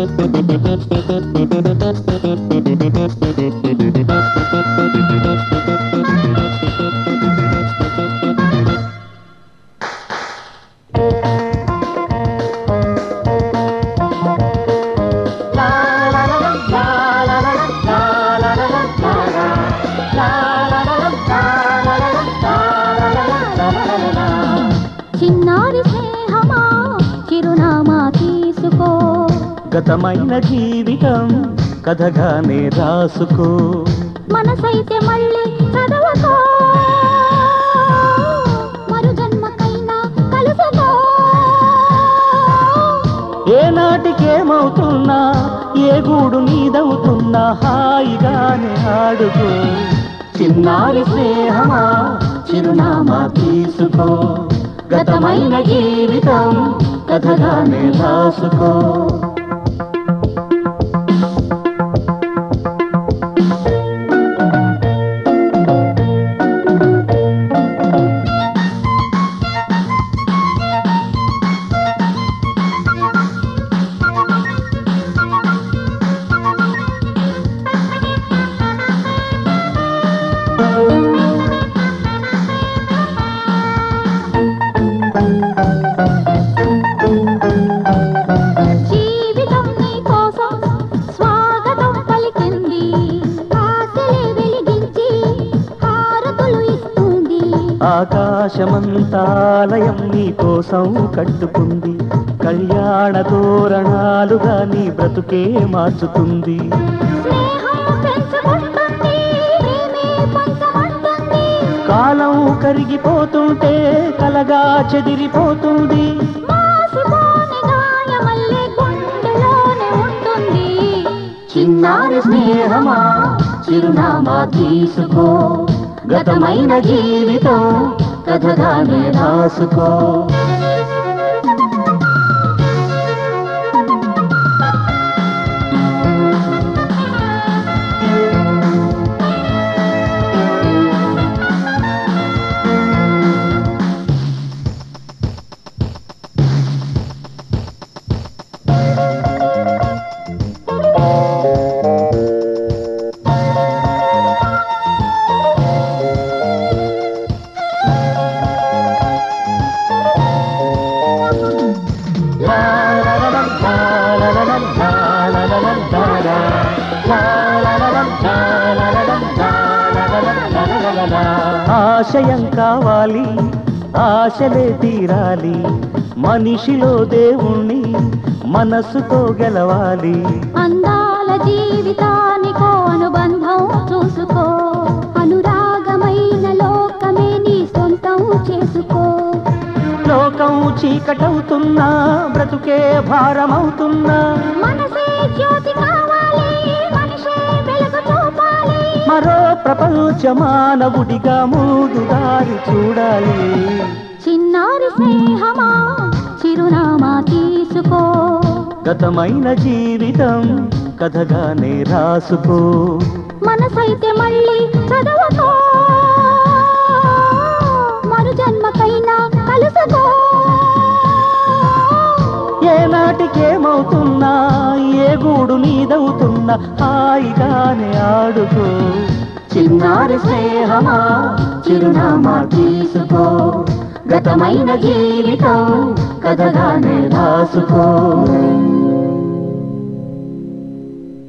చిన్నారి స్నేహమా చిరునామా తీసుకో గతమైన జీవితం కథగానే రాసుకో మనసైతే మళ్ళీ చదవకో మరు జన్మకైనా కలుసుకో ఏనాటికేమవుతున్నా ఏ గూడు నీదవుతున్నా హాయిగానే ఆడుకో చిన్నారి స్నేహమా చిరునామా తీసుకో గతమైన జీవితం కథగానే రాసుకో జీవితం నీ కోసం స్వాగతం పలికింది ఆశలే వెలిగించి హారతులు ఇస్తుంది ఆకాశమంతాలయం నీ కోసం కట్టుకుంది కళ్యాణ తోరణాలుగా నీ బ్రతుకే మార్చుతుంది స్నేహం పెంచుకుంటుంది ప్రేమే పంచమంటుంది కాలం కరిగిపోతుంటే కలగా చెదిరిపోతుంది మాసిపోని గాయమల్లే గుండెలోనే ఉంటుంది చిన్నారి స్నేహమా చిరునామా తీసుకో గతమైన జీవితం కథగానే రాసుకో ఆశయం కావాలి ఆశలే తీరాలి మనిషిలో దేవుణ్ణి మనసుతో గెలవాలి అందాల జీవితానికో అనుబంధం చూసుకో అనురాగమైన లోకమే నీ సొంతం చేసుకో లోకం చీకటవుతున్నా బ్రతుకే భారమవుతున్నా మనసే జ్యోతి కావాలి మనిషే వెలుగు చూపాలి మరో ప్రపంచ మానవుడిగా మూడు దారి చూడాలి చిన్నారి స్నేహమా చిరునామా తీసుకో గతమైన జీవితం కథగానే రాసుకో మనసైతే మళ్ళీ చదవకో మరు జన్మకైనా కలుసుకో ఏనాటికేమవుతున్నా ఏ గూడు నీదవుతున్నా హాయిగానే ఆడుకో చిన్నారి స్నేహమా చిరునామా తీసుకో గతమైన జీవితం కథగానే రాసుకో